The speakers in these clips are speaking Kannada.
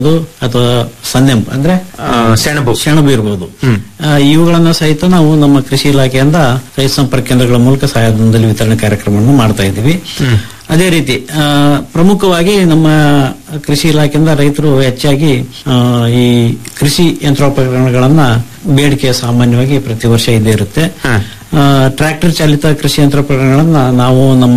ಅಥವಾ ಸನ್ನೆಂಪು ಅಂದ್ರೆ ಆ, ಸೆಣಬು ಸೆಣಬು ಇರಬಹುದು ಇವುಗಳನ್ನ ಸಹಿತ ನಾವು ನಮ್ಮ ಕೃಷಿ ಇಲಾಖೆಯಿಂದ ರೈತ ಸಂಪರ್ಕ ಕೇಂದ್ರಗಳ ಮೂಲಕ ಸಹಾಯಧನದಲ್ಲಿ ವಿತರಣೆ ಕಾರ್ಯಕ್ರಮವನ್ನು ಮಾಡ್ತಾ ಇದ್ದೀವಿ ಅದೇ ರೀತಿ ಆ, ಪ್ರಮುಖವಾಗಿ ನಮ್ಮ ಕೃಷಿ ಇಲಾಖೆಯಿಂದ ರೈತರು ಹೆಚ್ಚಾಗಿ ಆ, ಈ ಕೃಷಿ ಯಂತ್ರೋಪಕರಣಗಳನ್ನ ಬೇಡಿಕೆ ಸಾಮಾನ್ಯವಾಗಿ ಪ್ರತಿ ವರ್ಷ ಇದ್ದೇ ಇರುತ್ತೆ ಆ, ಟ್ರ್ಯಾಕ್ಟರ್ ಚಾಲಿತ ಕೃಷಿ ಯಂತ್ರೋಪಕರಣಗಳನ್ನ ನಾವು ನಮ್ಮ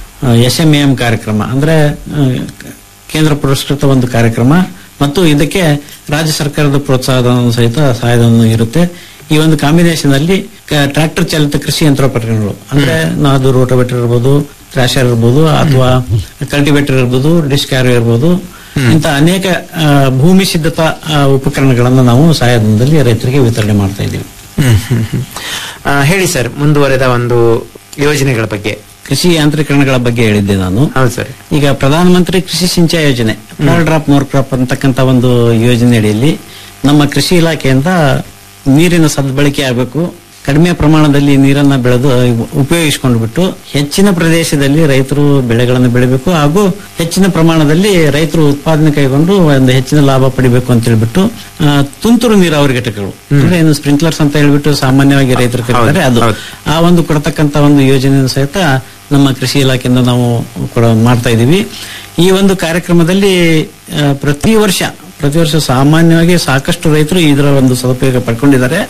ಎಸ್ ಎಂ ಎಂ ಕಾರ್ಯಕ್ರಮ ಅಂದ್ರೆ ಆ, ಕೇಂದ್ರ ಪುರಸ್ಕೃತ ಒಂದು ಕಾರ್ಯಕ್ರಮ ಮತ್ತು ಇದಕ್ಕೆ ರಾಜ್ಯ ಸರ್ಕಾರದ ಪ್ರೋತ್ಸಾಹಧನ ಸಹಿತ ಸಹಾಯಧನ ಇರುತ್ತೆ ಈ ಒಂದು ಕಾಂಬಿನೇಷನ್ ಅಲ್ಲಿ ಟ್ರ್ಯಾಕ್ಟರ್ ಚಾಲಿತ ಕೃಷಿ ಯಂತ್ರೋಪಕರಣಗಳು ಅಂದ್ರೆ ಅದು ರೋಟೋವೇಟರ್ ಇರ್ಬೋದು ಥ್ರಾಶರ್ ಇರ್ಬೋದು ಅಥವಾ ಕಲ್ಟಿವೇಟರ್ ಇರ್ಬೋದು ಡಿಸ್ಕ್ಯಾರೋ ಇರ್ಬೋದು ಇಂತ ಅನೇಕ ಆ, ಭೂಮಿ ಸಿದ್ಧತಾ ಆ, ಉಪಕರಣಗಳನ್ನ ನಾವು ಸಹಾಯಧನದಲ್ಲಿ ರೈತರಿಗೆ ವಿತರಣೆ ಮಾಡ್ತಾ ಇದ್ದೀವಿ ಹ್ಮ್, ಹ್ಮ್, ಹ್ಮ್. ಆ, ಹೇಳಿ ಸರ್ ಮುಂದುವರೆದ ಒಂದು ಯೋಜನೆಗಳ ಬಗ್ಗೆ ಕೃಷಿ ಯಾಂತ್ರೀಕರಣಗಳ ಬಗ್ಗೆ ಹೇಳಿದ್ದೆ ನಾನು ಹೌದು ಸರ್ ಈಗ ಪ್ರಧಾನಮಂತ್ರಿ Krishi Sinchayee Yojana fall drop more crop ಅಂತಕ್ಕಂತ ಒಂದು ಯೋಜನೆ ಅಡಿಯಲ್ಲಿ ನಮ್ಮ ಕೃಷಿ ಇಲಾಖೆಯಿಂದ ನೀರಿನ ಸದ್ಬಳಕೆ ಆಗಬೇಕು ಕಡಿಮೆ ಪ್ರಮಾಣದಲ್ಲಿ ನೀರನ್ನ ಬೆಳೆದು ಉಪಯೋಗಿಸಿಕೊಂಡು ಬಿಟ್ಟು ಹೆಚ್ಚಿನ ಪ್ರದೇಶದಲ್ಲಿ ರೈತರು ಬೆಳೆಗಳನ್ನು ಬೆಳಿಬೇಕು ಹಾಗೂ ಹೆಚ್ಚಿನ ಪ್ರಮಾಣದಲ್ಲಿ ರೈತರು ಉತ್ಪಾದನೆ ಕೈಗೊಂಡು ಒಂದು ಹೆಚ್ಚಿನ ಲಾಭ ಪಡಿಬೇಕು ಅಂತ ಹೇಳ್ಬಿಟ್ಟು ಆ, ತುಂತುರು ನೀರಾವರಿ ಘಟಕಗಳು ಅಂದ್ರೆ ಏನು ಸ್ಪ್ರಿಂಕ್ಲರ್ಸ್ ಅಂತ ಹೇಳ್ಬಿಟ್ಟು ಸಾಮಾನ್ಯವಾಗಿ ರೈತರು ಕರೀತಾರೆ ಅದು ಆ ಒಂದು ಕೊಡತಕ್ಕಂತ ಒಂದು ಯೋಜನೆ ಸಹಿತ ನಮ್ಮ ಕೃಷಿ ಇಲಾಖೆಯಿಂದ ನಾವು ಕೂಡ ಮಾಡ್ತಾ ಇದ್ದೀವಿ ಈ ಒಂದು ಕಾರ್ಯಕ್ರಮದಲ್ಲಿ ಆ, ಪ್ರತಿ ವರ್ಷ ಪ್ರತಿ ವರ್ಷ ಸಾಮಾನ್ಯವಾಗಿ ಸಾಕಷ್ಟು ರೈತರು ಇದರ ಒಂದು ಸದುಪಯೋಗ ಪಡ್ಕೊಂಡಿದ್ದಾರೆ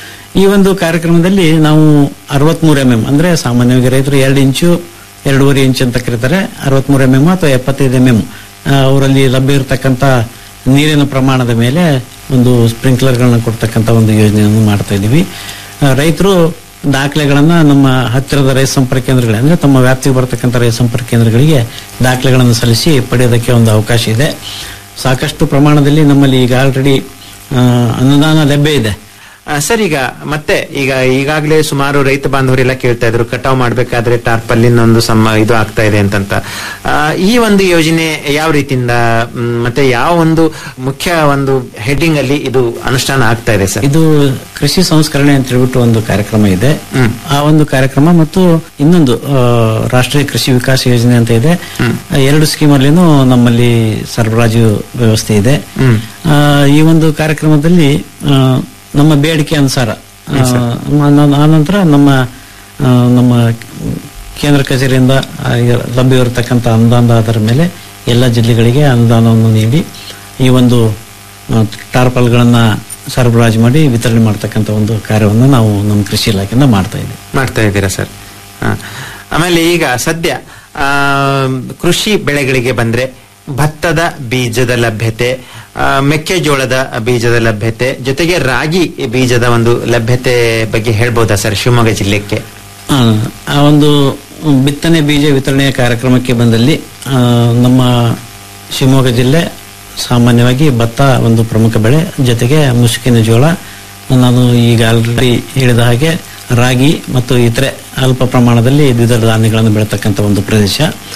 ಈ ಒಂದು ಕಾರ್ಯಕ್ರಮದಲ್ಲಿ ನಾವು ಅರವತ್ಮೂರು ಎಂ ಎಂ ಅಂದ್ರೆ ಸಾಮಾನ್ಯವಾಗಿ ರೈತರು ಎರಡು ಇಂಚು ಎರಡೂವರೆ ಇಂಚು ಅಂತ ಕರೀತಾರೆ ಅರವತ್ಮೂರು ಎಂ ಎಂ ಅಥವಾ ಎಪ್ಪತ್ತೈದು ಎಂ ಎಂ ಅವರಲ್ಲಿ ಲಭ್ಯ ಇರತಕ್ಕಂತ ನೀರಿನ ಪ್ರಮಾಣದ ಮೇಲೆ ಒಂದು ಸ್ಪ್ರಿಂಕ್ಲರ್ಗಳನ್ನ ಕೊಡ್ತಕ್ಕಂತ ಒಂದು ಯೋಜನೆಯನ್ನು ಮಾಡ್ತಾ ಇದ್ದೀವಿ ಆ, ರೈತರು ದಾಖಲೆಗಳನ್ನ ನಮ್ಮ ಹತ್ತಿರದ ರೈತ ಸಂಪರ್ಕ ಕೇಂದ್ರಗಳಿಗೆ ಅಂದ್ರೆ ತಮ್ಮ ವ್ಯಾಪ್ತಿಗೆ ಬರತಕ್ಕಂತ ರೈತ ಸಂಪರ್ಕ ಕೇಂದ್ರಗಳಿಗೆ ದಾಖಲೆಗಳನ್ನು ಸಲ್ಲಿಸಿ ಪಡೆಯೋದಕ್ಕೆ ಒಂದು ಅವಕಾಶ ಇದೆ ಸಾಕಷ್ಟು ಪ್ರಮಾಣದಲ್ಲಿ ನಮ್ಮಲ್ಲಿ ಈಗ ಆಲ್ರೆಡಿ ಅನುದಾನ ಲಭ್ಯ ಇದೆ ಆ, ಸರ್ ಈಗ ಮತ್ತೆ ಈಗ ಈಗಾಗಲೇ ಸುಮಾರು ರೈತ ಬಾಂಧವರೆಲ್ಲ ಕೇಳ್ತಾ ಇದ್ರು ಕಟಾವ್ ಮಾಡ್ಬೇಕಾದ್ರೆ ಟಾರ್ಪಲ್ಲಿನ ಒಂದು ಸಮ ಇದು ಆಗ್ತಾ ಇದೆ ಅಂತಂತ ಆ, ಈ ಒಂದು ಯೋಜನೆ ಯಾವ ರೀತಿಯಿಂದ ಮ್, ಮತ್ತೆ ಯಾವ ಒಂದು ಮುಖ್ಯ ಒಂದು ಹೆಡ್ಡಿಂಗ್ ಅಲ್ಲಿ ಇದು ಅನುಷ್ಠಾನ ಆಗ್ತಾ ಇದೆ ಸರ್ ಇದು ಕೃಷಿ ಸಂಸ್ಕರಣೆ ಅಂತ ಹೇಳ್ಬಿಟ್ಟು ಒಂದು ಕಾರ್ಯಕ್ರಮ ಇದೆ ಆ ಒಂದು ಕಾರ್ಯಕ್ರಮ ಮತ್ತು ಇನ್ನೊಂದು ಆ, ರಾಷ್ಟ್ರೀಯ ಕೃಷಿ ವಿಕಾಸ ಯೋಜನೆ ಅಂತ ಇದೆ ಆ ಎರಡು ಸ್ಕೀಮ್ ಅಲ್ಲಿನೂ ನಮ್ಮಲ್ಲಿ ಸರಬರಾಜು ವ್ಯವಸ್ಥೆ ಇದೆ ಆ, ಈ ಒಂದು ಕಾರ್ಯಕ್ರಮದಲ್ಲಿ ಆ, ನಮ್ಮ ಬೇಡಿಕೆ ಅನುಸಾರ ಆ, ಮ- ಆನಂತರ ನಮ್ಮ ಆ, ನಮ್ಮ ಕೇಂದ್ರ ಕಚೇರಿಯಿಂದ ಆ, ಲಭ್ಯವಿರತಕ್ಕಂಥ ಅನುದಾನದ ಆಧಾರದ ಮೇಲೆ ಎಲ್ಲ ಜಿಲ್ಲೆಗಳಿಗೆ ಅನುದಾನವನ್ನು ನೀಡಿ ಈ ಒಂದು ಆ, ಟಾರ್ಪಲ್ಗಳನ್ನ ಸರಬರಾಜು ಮಾಡಿ ವಿತರಣೆ ಮಾಡ್ತಕ್ಕಂಥ ಒಂದು ಕಾರ್ಯವನ್ನು ನಾವು ನಮ್ಮ ಕೃಷಿ ಇಲಾಖೆಯಿಂದ ಮಾಡ್ತಾ ಇದ್ದೀವಿ ಮಾಡ್ತಾ ಇದ್ದೀರಾ ಸರ್ ಹಾ. ಆಮೇಲೆ ಈಗ ಸದ್ಯ ಆ, ಕೃಷಿ ಬೆಳೆಗಳಿಗೆ ಬಂದ್ರೆ ಭತ್ತದ ಬೀಜದ ಲಭ್ಯತೆ ಆ, ಮೆಕ್ಕೆಜೋಳದ ಬೀಜದ ಲಭ್ಯತೆ ಜೊತೆಗೆ ರಾಗಿ ಬೀಜದ ಒಂದು ಲಭ್ಯತೆ ಬಗ್ಗೆ ಹೇಳ್ಬೋದಾ ಸರ್ ಶಿವಮೊಗ್ಗ ಜಿಲ್ಲೆಗೆ ಆ, ಆ ಒಂದು ಬಿತ್ತನೆ ಬೀಜ ವಿತರಣೆಯ ಕಾರ್ಯಕ್ರಮಕ್ಕೆ ಬಂದಲ್ಲಿ ಆ, ನಮ್ಮ ಶಿವಮೊಗ್ಗ ಜಿಲ್ಲೆ ಸಾಮಾನ್ಯವಾಗಿ ಭತ್ತ ಒಂದು ಪ್ರಮುಖ ಬೆಳೆ ಜೊತೆಗೆ ಮುಸುಕಿನ ಜೋಳ ನಾನು ಈಗ ಆಲ್ರೆಡಿ ಹೇಳಿದ ಹಾಗೆ ರಾಗಿ ಮತ್ತು ಇತರೆ ಅಲ್ಪ ಪ್ರಮಾಣದಲ್ಲಿ ದ್ವಿದಳ ಧಾನ್ಯಗಳನ್ನು ಬೆಳತಕ್ಕಂಥ ಒಂದು ಪ್ರದೇಶ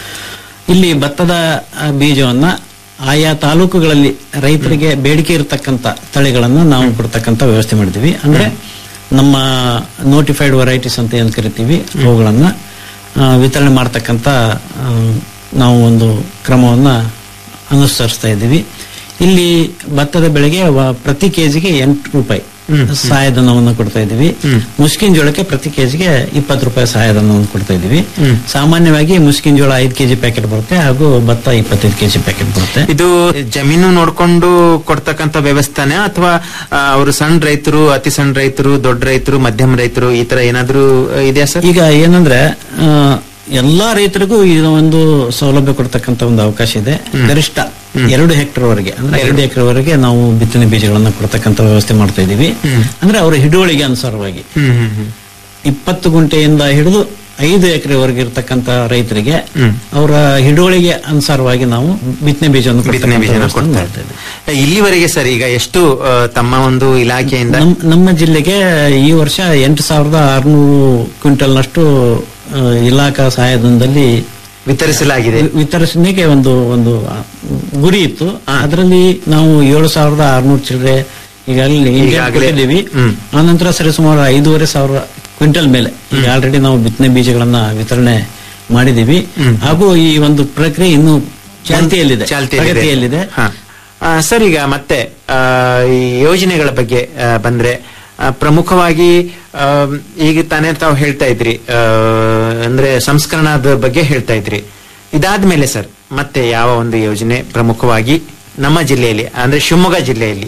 ಇಲ್ಲಿ ಭತ್ತದ ಆ, ಬೀಜವನ್ನ ಆಯಾ ತಾಲೂಕುಗಳಲ್ಲಿ ರೈತರಿಗೆ ಬೇಡಿಕೆ ಇರತಕ್ಕಂತ ತಳಿಗಳನ್ನ ನಾವು ಕೊಡ್ತಕ್ಕಂತ ವ್ಯವಸ್ಥೆ ಮಾಡಿದ್ವಿ ಅಂದ್ರೆ ನಮ್ಮ ನೋಟಿಫೈಡ್ ವೆರೈಟೀಸ್ ಅಂತ ಏನ್ ಕರಿತೀವಿ ಅವುಗಳನ್ನ ಆ, ವಿತರಣೆ ಮಾಡ್ತಕ್ಕಂತ ಆ, ನಾವು ಒಂದು ಕ್ರಮವನ್ನ ಅನುಸರಿಸ್ತಾ ಇದ್ದೀವಿ ಇಲ್ಲಿ ಭತ್ತದ ಬೆಳೆಗೆ ವ- ಪ್ರತಿ ಕೆಜಿಗೆ ಎಂಟು ರೂಪಾಯಿ ಸಹಾಯಧನವನ್ನು ಕೊಡ್ತಾ ಇದ್ದೀವಿ ಮುಸ್ಕಿನ್ ಜೋಳಕ್ಕೆ ಪ್ರತಿ ಕೆಜಿಗೆ ಇಪ್ಪತ್ತು ರೂಪಾಯಿ ಸಹಾಯಧನವನ್ನು ಕೊಡ್ತಾ ಇದ್ದೀವಿ ಸಾಮಾನ್ಯವಾಗಿ ಮುಸ್ಕಿನ್ ಜೋಳ ಐದು ಕೆಜಿ ಪ್ಯಾಕೆಟ್ ಬರುತ್ತೆ ಹಾಗೂ ಭತ್ತ ಇಪ್ಪತ್ತೈದು ಕೆಜಿ ಪ್ಯಾಕೆಟ್ ಬರುತ್ತೆ ಇದು ಜಮೀನು ನೋಡ್ಕೊಂಡು ಕೊಡ್ತಕ್ಕಂತ ವ್ಯವಸ್ಥೆನೇ ಅಥವಾ ಅವರು ಸಣ್ಣ ರೈತರು ಅತಿ ಸಣ್ಣ ರೈತರು ದೊಡ್ಡ ರೈತರು ಮಧ್ಯಮ ರೈತರು ಈ ತರ ಏನಾದ್ರೂ ಇದೆಯಾ ಸರ್ ಈಗ ಏನಂದ್ರೆ ಆ, ಎಲ್ಲಾ ರೈತರಿಗೂ ಇದು ಒಂದು ಸೌಲಭ್ಯ ಕೊಡ್ತಕ್ಕಂತ ಒಂದು ಅವಕಾಶ ಇದೆ ಗರಿಷ್ಠ ಎರಡು ಹೆಕ್ಟರ್ ವರೆಗೆ ಅಂದ್ರೆ ಎರಡು ಎಕರೆ ವರೆಗೆ ನಾವು ಬಿತ್ತನೆ ಬೀಜಗಳನ್ನ ಕೊಡ್ತಕ್ಕಂತ ವ್ಯವಸ್ಥೆ ಮಾಡ್ತಾ ಇದೀವಿ ಅಂದ್ರೆ ಅವರ ಹಿಡುವಳಿಗೆ ಅನುಸಾರವಾಗಿ ಹ್ಮ್ ಹ್ಮ್ ಹ್ಮ್ ಇಪ್ಪತ್ತು ಗುಂಟೆಯಿಂದ ಹಿಡಿದು ಐದು ಎಕರೆವರೆಗೆ ಇರತಕ್ಕಂತ ರೈತರಿಗೆ ಅವರ ಹಿಡುವಳಿಗೆ ಅನುಸಾರವಾಗಿ ನಾವು ಬಿತ್ತನೆ ಬೀಜವನ್ನು ಬಿತ್ತನೆ ಕೊಡ್ತಕ್ಕಂಥ ಬೀಜನ ವ್ಯವಸ್ಥೆಯನ್ನು ಕೊಡ್ತಾ ಮಾಡ್ತಾ ಇದ್ದೀವಿ. ಇಲ್ಲಿವರೆಗೆ ಸರ್ ಈಗ ಎಷ್ಟು ಆ, ತಮ್ಮ ಒಂದು ಇಲಾಖೆಯಿಂದ ನಮ್- ನಮ್ಮ ಜಿಲ್ಲೆಗೆ ಈ ವರ್ಷ ಎಂಟು ಸಾವಿರದ ಆರ್ನೂರು ಕ್ವಿಂಟಲ್ನಷ್ಟು ಆ, ಇಲಾಖಾ ಸಹಾಯಧನದಲ್ಲಿ ವಿತರಿಸಲಾಗಿದೆ ವಿ- ವಿತರಿಸಲಿಕ್ಕೆ ಒಂದು ಒಂದು ಆ, ಗುರಿ ಇತ್ತು ಅದರಲ್ಲಿ ನಾವು ಏಳು ಸಾವಿರದ ಆರ್ನೂರು ಚಿಲ್ಲರೆ ಈಗಾಗಲೇ ಇಂಡಿಯಾ ಈಗಾಗಲೇ. ಕೊಟ್ಟಿದ್ದೀವಿ ಹ್ಮ್. ಆನಂತರ ಸರಿಸುಮಾರು ಐದೂವರೆ ಸಾವಿರ ಕ್ವಿಂಟಲ್ ಮೇಲೆ ಈಗ ಆಲ್ರೆಡಿ ನಾವು ಬಿತ್ತನೆ ಬೀಜಗಳನ್ನ ವಿತರಣೆ ಮಾಡಿದೀವಿ ಹಾಗೂ ಈ ಒಂದು ಪ್ರಕ್ರಿಯೆ ಇನ್ನು ಚಾಲ್ತಿಯಲ್ಲಿದೆ ಚಾಲ್ತಿಯಲ್ಲಿದೆ. ಪ್ರಗತಿಯಲ್ಲಿದೆ ಹಾ. ಆ, ಸರ್ ಈಗ ಮತ್ತೆ ಆ, ಈ ಯೋಜನೆಗಳ ಬಗ್ಗೆ ಆ, ಬಂದ್ರೆ ಆ, ಪ್ರಮುಖವಾಗಿ ಆ, ಈಗ ತಾನೇ ತಾವು ಹೇಳ್ತಾ ಇದ್ರಿ ಆ, ಅಂದ್ರೆ ಸಂಸ್ಕರಣದ ಬಗ್ಗೆ ಹೇಳ್ತಾ ಇದ್ರಿ ಇದಾದ್ಮೇಲೆ ಸರ್ ಮತ್ತೆ ಯಾವ ಒಂದು ಯೋಜನೆ ಪ್ರಮುಖವಾಗಿ ನಮ್ಮ ಜಿಲ್ಲೆಯಲ್ಲಿ ಅಂದ್ರೆ ಶಿವಮೊಗ್ಗ ಜಿಲ್ಲೆಯಲ್ಲಿ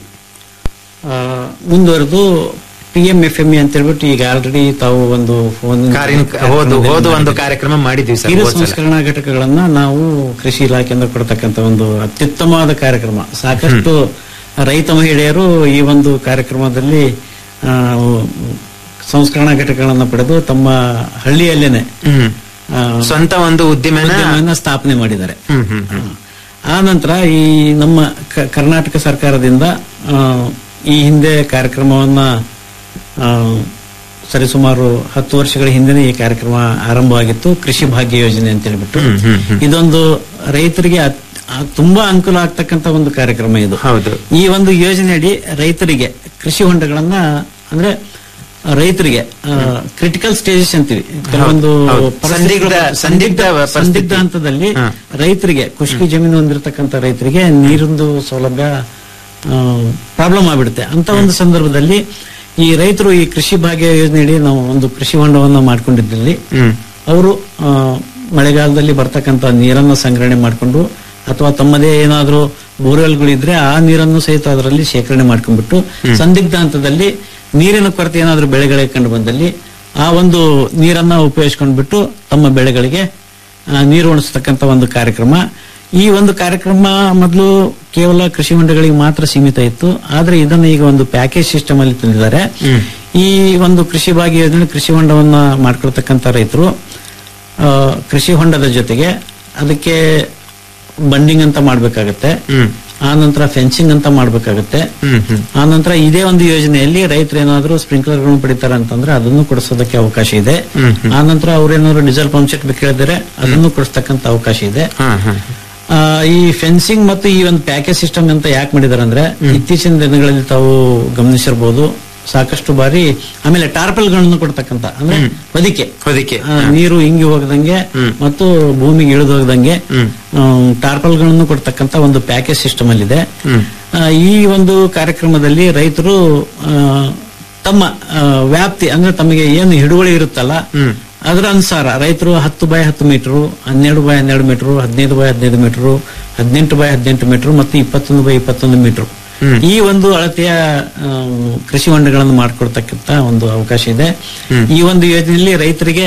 ಆ, ಮುಂದುವರೆದು P M F M E ಅಂತ ಹೇಳ್ಬಿಟ್ಟು ಈಗ ಆಲ್ರೆಡಿ ತಾವು ಒಂದು ಫೋನ್ ಕಾರ್ಯ- ಓದು ಓದು ಒಂದು ಕಾರ್ಯಕ್ರಮ ಮಾಡಿದ್ವಿ ಸರ್ ಕಿರು ಹೋದ್ ಸಲ. ಸಂಸ್ಕರಣಾ ಘಟಕಗಳನ್ನ ನಾವು ಕೃಷಿ ಇಲಾಖೆಯಿಂದ ಕೊಡ್ತಕ್ಕಂಥ ಒಂದು ಅತ್ಯುತ್ತಮವಾದ ಕಾರ್ಯಕ್ರಮ ಸಾಕಷ್ಟು ರೈತ ಮಹಿಳೆಯರು ಈ ಒಂದು ಕಾರ್ಯಕ್ರಮದಲ್ಲಿ ಆ, ಸಂಸ್ಕರಣಾ ಘಟಕಗಳನ್ನ ಪಡೆದು ತಮ್ಮ ಹಳ್ಳಿಯಲ್ಲೇನೆ ಹ್ಮ್ ಆ, ಸ್ವಂತ ಒಂದು ಉದ್ದಿಮೆನ ಉದ್ಯಮವನ್ನ ಸ್ಥಾಪನೆ ಮಾಡಿದ್ದಾರೆ ಹ್ಮ್ ಹ್ಮ್ ಹ್ಮ್ ಆ ನಂತರ ಈ ನಮ್ಮ ಕ- ಕರ್ನಾಟಕ ಸರ್ಕಾರದಿಂದ ಆ, ಈ ಹಿಂದೆ ಕಾರ್ಯಕ್ರಮವನ್ನ ಆ, ಸರಿಸುಮಾರು ಹತ್ತು ವರ್ಷಗಳ ಹಿಂದೆ ಈ ಕಾರ್ಯಕ್ರಮ ಆರಂಭವಾಗಿತ್ತು ಕೃಷಿ ಭಾಗ್ಯ ಯೋಜನೆ ಅಂತ ಹೇಳ್ಬಿಟ್ಟು ಹ್ಮ್, ಹ್ಮ್, ಹ್ಮ್. ಇದೊಂದು ರೈತರಿಗೆ ಅತ್- ಆ, ತುಂಬಾ ಅನುಕೂಲ ಆಗ್ತಕ್ಕಂತ ಒಂದು ಕಾರ್ಯಕ್ರಮ ಇದು ಹೌದು ಈ ಒಂದು ಯೋಜನೆಯಡಿ ರೈತರಿಗೆ ಕೃಷಿ ಹೊಂಡಗಳನ್ನ ಅಂದ್ರೆ ರೈತರಿಗೆ ಕ್ರಿಟಿಕಲ್ ಸ್ಟೇಜಸ್ ಅಂತೀವಿ ಕೆಲವೊಂದು ಹೌದು. ಪರಿಸ್ಥಿತಿಗಳು- ಸಂದಿಗ್ಧ- ಸಂದಿಗ್ಧ ಪರಿಸ್ಥಿತಿ. ಸಂದಿಗ್ಧ ಹಂತದಲ್ಲಿ ಹಾ. ರೈತರಿಗೆ ಖುಷ್ಕಿ ಜಮೀನು ಹೊಂದಿರತಕ್ಕಂತ ರೈತರಿಗೆ ನೀರಿಂದು ಸೌಲಭ್ಯ ಪ್ರಾಬ್ಲಮ್ ಆಗ್ಬಿಡುತ್ತೆ ಅಂತ ಒಂದು ಸಂದರ್ಭದಲ್ಲಿ ಈ ರೈತರು ಈ ಕೃಷಿ ಭಾಗ್ಯ ಯೋಜನೆಯಡಿ ನಾವು ಒಂದು ಕೃಷಿ ಹೊಂಡವನ್ನ ಮಾಡ್ಕೊಂಡಿದ್ದಲ್ಲಿ ಹ್ಮ್ ಅವರು ಆ, ಮಳೆಗಾಲದಲ್ಲಿ ಬರ್ತಕ್ಕಂತ ನೀರನ್ನು ಸಂಗ್ರಹಣೆ ಮಾಡಿಕೊಂಡು ಅಥವಾ ತಮ್ಮದೇ ಏನಾದರೂ ಬೋರ್ವೆಲ್ಗಳಿದ್ರೆ ಆ ನೀರನ್ನು ಸಹಿತ ಅದರಲ್ಲಿ ಶೇಖರಣೆ ಮಾಡ್ಕೊಂಡ್ಬಿಟ್ಟು ಸಂದಿಗ್ಧ ಹಂತದಲ್ಲಿ ನೀರಿನ ಕೊರತೆ ಏನಾದರೂ ಬೆಳೆಗಳಿಗೆ ಕಂಡು ಬಂದಲ್ಲಿ ಆ ಒಂದು ನೀರನ್ನ ಉಪಯೋಗಿಸ್ಕೊಂಡ್ಬಿಟ್ಟು ತಮ್ಮ ಬೆಳೆಗಳಿಗೆ ಆ, ನೀರು ಉಣಿಸ್ತಕ್ಕಂಥ ಒಂದು ಕಾರ್ಯಕ್ರಮ ಈ ಒಂದು ಕಾರ್ಯಕ್ರಮ ಮೊದಲು ಕೇವಲ ಕೃಷಿ ಹೊಂಡಗಳಿಗೆ ಮಾತ್ರ ಸೀಮಿತ ಇತ್ತು ಆದ್ರೆ ಇದನ್ನ ಈಗ ಒಂದು ಪ್ಯಾಕೇಜ್ ಸಿಸ್ಟಮ್ ಅಲ್ಲಿ ತಂದಿದ್ದಾರೆ ಈ ಒಂದು ಕೃಷಿ ಭಾಗ್ಯ ಯೋಜನೆ ಕೃಷಿ ಹೊಂಡವನ್ನ ಮಾಡ್ಕೊಳ್ತಕ್ಕಂಥ ರೈತರು ಆ, ಕೃಷಿ ಹೊಂಡದ ಜೊತೆಗೆ ಅದಕ್ಕೆ ಬಂಡಿಂಗ್ ಅಂತ ಮಾಡ್ಬೇಕಾಗತ್ತೆ ಹ್ಮ್ ಆ ನಂತರ ಫೆನ್ಸಿಂಗ್ ಅಂತ ಮಾಡ್ಬೇಕಾಗತ್ತೆ ಹ್ಮ್ ಹ್ಮ್ ಆ ನಂತರ ಇದೇ ಒಂದು ಯೋಜನೆಯಲ್ಲಿ ರೈತರು ಏನಾದ್ರು ಸ್ಪ್ರಿಂಕ್ಲರ್ಗಳನ್ನು ಪಡಿತಾರೆ ಅಂತಂದ್ರೆ ಅದನ್ನು ಕೊಡಿಸೋದಕ್ಕೆ ಅವಕಾಶ ಇದೆ ಹ್ಮ್, ಆ ನಂತರ ಅವ್ರೇನಾದ್ರು ಡೀಸೆಲ್ ಪಂಪ್ ಸೆಟ್ ಬೇಕು ಹೇಳಿದರೆ ಅದನ್ನು ಕೊಡಿಸ್ತಕ್ಕಂಥ ಅವಕಾಶ ಇದೆ ಹಾ ಹಾ ಆ, ಈ ಫೆನ್ಸಿಂಗ್ ಮತ್ತು ಈ ಒಂದು ಪ್ಯಾಕೇಜ್ ಸಿಸ್ಟಮ್ ಅಂತ ಯಾಕೆ ಮಾಡಿದಾರೆ ಅಂದ್ರೆ ಇತ್ತೀಚಿನ ದಿನಗಳಲ್ಲಿ ತಾವು ಗಮನಿಸಿರ್ಬೋದು ಸಾಕಷ್ಟು ಬಾರಿ ಆಮೇಲೆ ಟಾರ್ಪಲ್ಗಳನ್ನು ಕೊಡ್ತಕ್ಕಂತ ಅಂದ್ರೆ ಹೊದಿಕೆ ಹೊದಿಕೆ ಆ, ನೀರು ಹಿಂಗಿ ಹೋಗದಂಗೆ ಹ್ಮ್. ಮತ್ತು ಭೂಮಿಗೆ ಇಳಿದು ಹೋಗದಂಗೆ ಹ್ಮ್. ಟಾರ್ಪಲ್ಗಳನ್ನು ಕೊಡ್ತಕ್ಕಂತ ಒಂದು ಪ್ಯಾಕೇಜ್ ಸಿಸ್ಟಮ್ ಅಲ್ಲಿದೆ ಹ್ಮ್ ಆ, ಈ ಒಂದು ಕಾರ್ಯಕ್ರಮದಲ್ಲಿ ರೈತರು ಆ, ತಮ್ಮ ಆ, ವ್ಯಾಪ್ತಿ ಅಂದ್ರೆ ತಮಗೆ ಏನು ಹಿಡುವಳಿ ಇರುತ್ತಲ್ಲ ಹ್ಮ್ ಅದರ ಅನುಸಾರ ರೈತರು ಹತ್ತು ಬೈ ಹತ್ತು ಮೀಟರ್ ಹನ್ನೆರಡು ಬೈ ಹನ್ನೆರಡು ಮೀಟರ್ ಹದಿನೈದು ಬೈ ಹದಿನೈದು ಮೀಟರ್ ಹದಿನೆಂಟು ಬೈ ಹದಿನೆಂಟು ಮೀಟರ್ ಮತ್ತು ಇಪ್ಪತ್ತೊಂದು ಬೈ ಇಪ್ಪತ್ತೊಂದು ಮೀಟರ್ ಹ್ಮ್. ಈ ಒಂದು ಅಳತೆಯ ಆ, ಕೃಷಿ ಹೊಂಡಗಳನ್ನು ಮಾಡಿಕೊಡ್ತಕ್ಕಂತ ಒಂದು ಅವಕಾಶ ಇದೆ ಹ್ಮ್. ಈ ಒಂದು ಯೋಜನೆಯಲ್ಲಿ ರೈತರಿಗೆ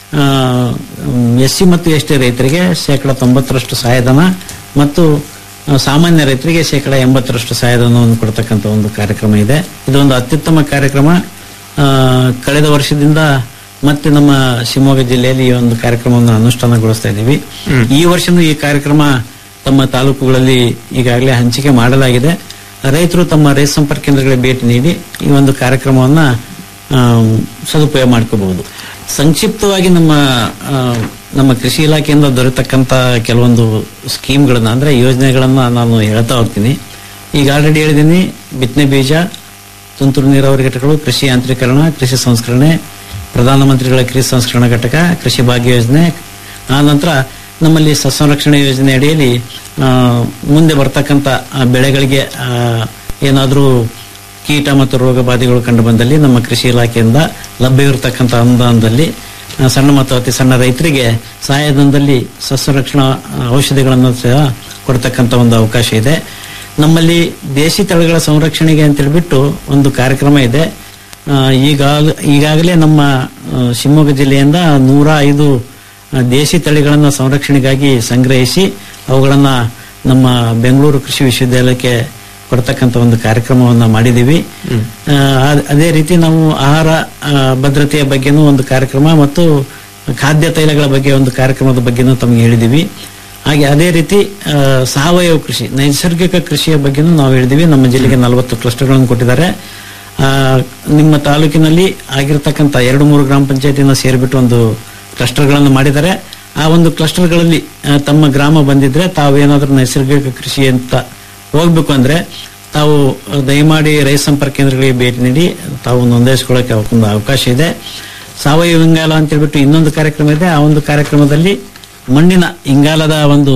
ಎಸ್ ಸಿ ಮತ್ತು ಎಸ್ ಟಿ ರೈತರಿಗೆ ಶೇಕಡ ತೊಂಬತ್ತರಷ್ಟು ಸಹಾಯಧನ ಮತ್ತು ಆ, ಸಾಮಾನ್ಯ ರೈತರಿಗೆ ಶೇಕಡ ಎಂಬತ್ತರಷ್ಟು ಸಹಾಯಧನವನ್ನು ಕೊಡ್ತಕ್ಕಂಥ ಒಂದು ಕಾರ್ಯಕ್ರಮ ಇದೆ ಇದೊಂದು ಅತ್ಯುತ್ತಮ ಕಾರ್ಯಕ್ರಮ ಆ, ಕಳೆದ ವರ್ಷದಿಂದ ಮತ್ತೆ ನಮ್ಮ ಶಿವಮೊಗ್ಗ ಜಿಲ್ಲೆಯಲ್ಲಿ ಈ ಒಂದು ಕಾರ್ಯಕ್ರಮವನ್ನು ಅನುಷ್ಠಾನಗೊಳಿಸ್ತಾ ಇದ್ದೀವಿ ಹ್ಮ್. ಈ ವರ್ಷನೂ ಈ ಕಾರ್ಯಕ್ರಮ ತಮ್ಮ ತಾಲೂಕುಗಳಲ್ಲಿ ಈಗಾಗಲೇ ಹಂಚಿಕೆ ಮಾಡಲಾಗಿದೆ ರೈತರು ತಮ್ಮ ರೈತ ಸಂಪರ್ಕ ಕೇಂದ್ರಗಳಿಗೆ ಭೇಟಿ ನೀಡಿ ಈ ಒಂದು ಕಾರ್ಯಕ್ರಮವನ್ನ ಆ, ಸದುಪಯೋಗ ಮಾಡ್ಕೋಬಹುದು ಸಂಕ್ಷಿಪ್ತವಾಗಿ ನಮ್ಮ ಆ, ನಮ್ಮ ಕೃಷಿ ಇಲಾಖೆಯಿಂದ ದೊರೆತಕ್ಕಂತ ಕೆಲವೊಂದು ಸ್ಕೀಮ್ಗಳನ್ನ ಅಂದ್ರೆ ಯೋಜನೆಗಳನ್ನ ನಾನು ಹೇಳ್ತಾ ಹೋಗ್ತೀನಿ ಈಗ ಆಲ್ರೆಡಿ ಹೇಳಿದ್ದೀನಿ ಬಿತ್ತನೆ ಬೀಜ ತುಂತುರು ನೀರಾವರಿ ಘಟಕಗಳು ಕೃಷಿ ಯಾಂತ್ರೀಕರಣ ಕೃಷಿ ಸಂಸ್ಕರಣೆ ಪ್ರಧಾನಮಂತ್ರಿಗಳ ಕೃಷಿ ಸಂಸ್ಕರಣಾ ಘಟಕ ಕೃಷಿ ಭಾಗ್ಯ ಯೋಜನೆ ಆ ನಂತರ ನಮ್ಮಲ್ಲಿ ಸಸ್ಯರಕ್ಷಣೆ ಯೋಜನೆ ಅಡಿಯಲ್ಲಿ ಆ, ಮುಂದೆ ಬರ್ತಕ್ಕಂಥ ಆ, ಬೆಳೆಗಳಿಗೆ ಏನಾದರೂ ಕೀಟ ಮತ್ತು ರೋಗ ಬಾಧೆಗಳು ಕಂಡು ಬಂದಲ್ಲಿ ನಮ್ಮ ಕೃಷಿ ಇಲಾಖೆಯಿಂದ ಲಭ್ಯವಿರತಕ್ಕಂಥ ಅನುದಾನದಲ್ಲಿ ಆ, ಸಣ್ಣ ಮತ್ತು ಅತಿ ಸಣ್ಣ ರೈತರಿಗೆ ಸಹಾಯಧನದಲ್ಲಿ ಸಸ್ಯರಕ್ಷಣಾ ಆ, ಔಷಧಿಗಳನ್ನು ಸಹ ಕೊಡ್ತಕ್ಕಂಥ ಒಂದು ಅವಕಾಶ ಇದೆ ನಮ್ಮಲ್ಲಿ ದೇಶಿ ತಳಿಗಳ ಸಂರಕ್ಷಣೆಗೆ ಅಂತ ಹೇಳ್ಬಿಟ್ಟು ಒಂದು ಕಾರ್ಯಕ್ರಮ ಇದೆ ಆ, ಈಗಾಗ ಈಗಾಗಲೇ ನಮ್ಮ ಆ, ಶಿವಮೊಗ್ಗ ಜಿಲ್ಲೆಯಿಂದ ನೂರ ಐದು ಆ, ದೇಶಿ ತಳಿಗಳನ್ನು ಸಂರಕ್ಷಣೆಗಾಗಿ ಸಂಗ್ರಹಿಸಿ ಅವುಗಳನ್ನ ನಮ್ಮ ಬೆಂಗಳೂರು ಕೃಷಿ ವಿಶ್ವವಿದ್ಯಾಲಯಕ್ಕೆ ಕೊಡ್ತಕ್ಕಂಥ ಒಂದು ಕಾರ್ಯಕ್ರಮವನ್ನ ಮಾಡಿದ್ದೀವಿ ಆ, ಅದ್- ಅದೇ ರೀತಿ ನಾವು ಆಹಾರ ಆ, ಭದ್ರತೆಯ ಬಗ್ಗೆನೂ ಒಂದು ಕಾರ್ಯಕ್ರಮ ಮತ್ತು ಖಾದ್ಯ ತೈಲಗಳ ಬಗ್ಗೆ ಒಂದು ಕಾರ್ಯಕ್ರಮದ ಬಗ್ಗೆನೂ ತಮಗೆ ಹೇಳಿದ್ದೀವಿ ಹಾಗೆ ಅದೇ ರೀತಿ ಆ, ಸಾವಯವ ಕೃಷಿ ನೈಸರ್ಗಿಕ ಕೃಷಿಯ ಬಗ್ಗೆನೂ ನಾವು ಹೇಳಿದ್ದೀವಿ ನಮ್ಮ ಜಿಲ್ಲೆಗೆ ನಲವತ್ತು ಕ್ಲಸ್ಟರ್ಗಳನ್ನು ಕೊಟ್ಟಿದ್ದಾರೆ ಆ, ನಿಮ್ಮ ತಾಲೂಕಿನಲ್ಲಿ ಆಗಿರ್ತಕ್ಕಂಥ ಎರಡು ಮೂರು ಗ್ರಾಮ ಪಂಚಾಯತಿನ ಸೇರಿಬಿಟ್ಟು ಒಂದು ಕ್ಲಸ್ಟರ್ಗಳನ್ನು ಮಾಡಿದ್ದಾರೆ ಆ ಒಂದು ಕ್ಲಸ್ಟರ್ಗಳಲ್ಲಿ ಆ, ತಮ್ಮ ಗ್ರಾಮ ಬಂದಿದ್ರೆ ತಾವೇನಾದ್ರೂ ನೈಸರ್ಗಿಕ ಕೃಷಿ ಅಂತ ಹೋಗ್ಬೇಕು ಅಂದ್ರೆ ತಾವು ಆ, ದಯಮಾಡಿ ರೈತ ಸಂಪರ್ಕ ಕೇಂದ್ರಗಳಿಗೆ ಭೇಟಿ ನೀಡಿ ತಾವು ನೋಂದಾಯಿಸ್ಕೊಳ್ಳೋಕೆ ಒಂದು ಅವಕಾಶ ಇದೆ ಸಾವಯವ ಇಂಗಾಲ ಅಂತ ಹೇಳ್ಬಿಟ್ಟು ಇನ್ನೊಂದು ಕಾರ್ಯಕ್ರಮ ಇದೆ ಆ ಒಂದು ಕಾರ್ಯಕ್ರಮದಲ್ಲಿ ಮಣ್ಣಿನ ಇಂಗಾಲದ ಒಂದು